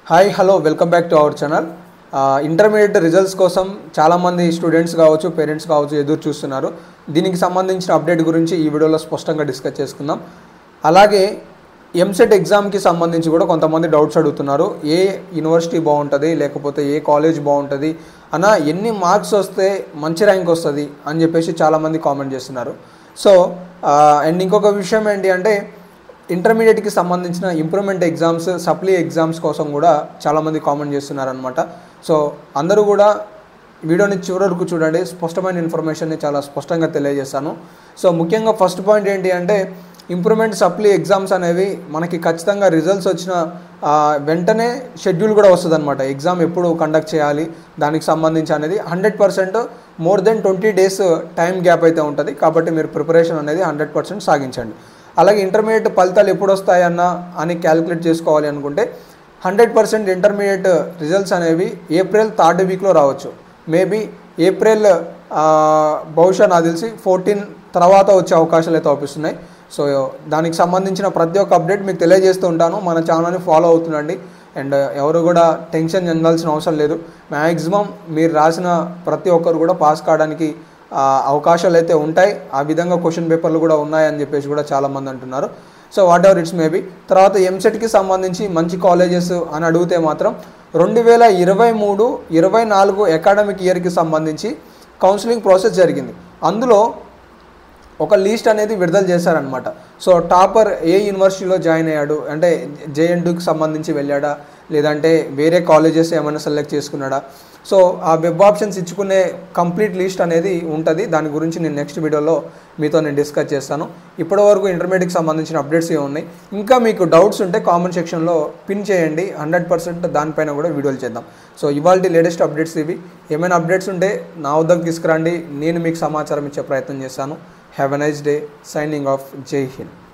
hi hello welcome back to our channel intermediate results కోసం చాలామంది students కావచ్చు parents కావచ్చు ఎదురు చూస్తున్నారు దీనికి సంబంధించిన అప్డేట్ గురించి ఈ వీడియోలో స్పష్టంగా డిస్కస్ చేసుకుందాం అలాగే ఎంసెట్ ఎగ్జామ్కి సంబంధించి కూడా కొంతమంది డౌట్స్ అడుగుతున్నారు ఏ యూనివర్సిటీ బాగుంటుంది లేకపోతే ఏ కాలేజ్ బాగుంటుంది అన్న ఎన్ని మార్క్స్ వస్తే మంచి ర్యాంక్ వస్తుంది అని చెప్పేసి చాలామంది కామెంట్ చేస్తున్నారు సో అండ్ ఇంకొక విషయం ఏంటి అంటే ఇంటర్మీడియట్కి సంబంధించిన ఇంప్రూవ్మెంట్ ఎగ్జామ్స్ సప్లీ ఎగ్జామ్స్ కోసం కూడా చాలామంది కామెంట్ చేస్తున్నారనమాట సో అందరూ కూడా వీడియోని చివరి వరకు చూడండి స్పష్టమైన ఇన్ఫర్మేషన్ని చాలా స్పష్టంగా తెలియజేస్తాను సో ముఖ్యంగా ఫస్ట్ పాయింట్ ఏంటి అంటే ఇంప్రూవ్మెంట్ సప్లీ ఎగ్జామ్స్ అనేవి మనకి ఖచ్చితంగా రిజల్ట్స్ వచ్చిన ఆ, వెంటనే షెడ్యూల్ కూడా వస్తుంది అనమాట ఎగ్జామ్ ఎప్పుడు కండక్ట్ చేయాలి దానికి సంబంధించి అనేది hundred percent more than twenty days time gap అయితే ఉంటుంది కాబట్టి మీరు ప్రిపరేషన్ అనేది హండ్రెడ్ పర్సెంట్ సాగించండి అలాగే ఇంటర్మీడియట్ ఫలితాలు ఎప్పుడు వస్తాయన్న అని క్యాలిక్యులేట్ చేసుకోవాలి అనుకుంటే హండ్రెడ్ పర్సెంట్ ఇంటర్మీడియట్ రిజల్ట్స్ అనేవి ఏప్రిల్ థర్డ్ వీక్లో రావచ్చు మేబీ ఏప్రిల్ ఆ, బహుశా నాకు తెలిసి ఫోర్టీన్ తర్వాత వచ్చే అవకాశాలు అయితే అవుపిస్తున్నాయి సో దానికి సంబంధించిన ప్రతి ఒక్క అప్డేట్ మీకు తెలియజేస్తూ ఉంటాను మన ఛానల్ని ఫాలో అవుతుండండి అండ్ ఎవరు కూడా టెన్షన్ చెందాల్సిన అవసరం లేదు మ్యాక్సిమం మీరు రాసిన ప్రతి ఒక్కరు కూడా పాస్ కావడానికి ఆ, అవకాశాలు అయితే ఉంటాయి ఆ విధంగా క్వశ్చన్ పేపర్లు కూడా ఉన్నాయని చెప్పేసి కూడా చాలామంది అంటున్నారు so whatever it's maybe తర్వాత ఎంసెట్కి సంబంధించి మంచి కాలేజెస్ అని అడిగితే మాత్రం రెండు వేల ఇరవై మూడు ఇరవై నాలుగు అకాడమిక్ ఇయర్కి సంబంధించి కౌన్సిలింగ్ ప్రాసెస్ జరిగింది అందులో ఒక లీస్ట్ అనేది విడుదల చేశారనమాట సో టాపర్ ఏ యూనివర్సిటీలో జాయిన్ అయ్యాడు అంటే జేఎన్టీకి సంబంధించి వెళ్ళాడా లేదంటే వేరే కాలేజెస్ ఏమైనా సెలెక్ట్ చేసుకున్నాడా సో ఆ వెబ్ ఆప్షన్స్ ఇచ్చుకునే కంప్లీట్ లిస్ట్ అనేది ఉంటుంది దాని గురించి నేను నెక్స్ట్ వీడియోలో మీతో నేను డిస్కస్ చేస్తాను ఇప్పటివరకు ఇంటర్మీడియట్కి సంబంధించిన అప్డేట్స్ ఏ ఉన్నాయి ఇంకా మీకు డౌట్స్ ఉంటే కామెంట్ సెక్షన్లో పిన్ చేయండి హండ్రెడ్ పర్సెంట్ దానిపైన కూడా వీడియోలు చేద్దాం సో ఇవాళ లేటెస్ట్ అప్డేట్స్ ఇవి ఏమైనా అప్డేట్స్ ఉంటే నా వద్దకు తీసుకురండి నేను మీకు సమాచారం ఇచ్చే ప్రయత్నం చేస్తాను have a nice day signing off Jai Hind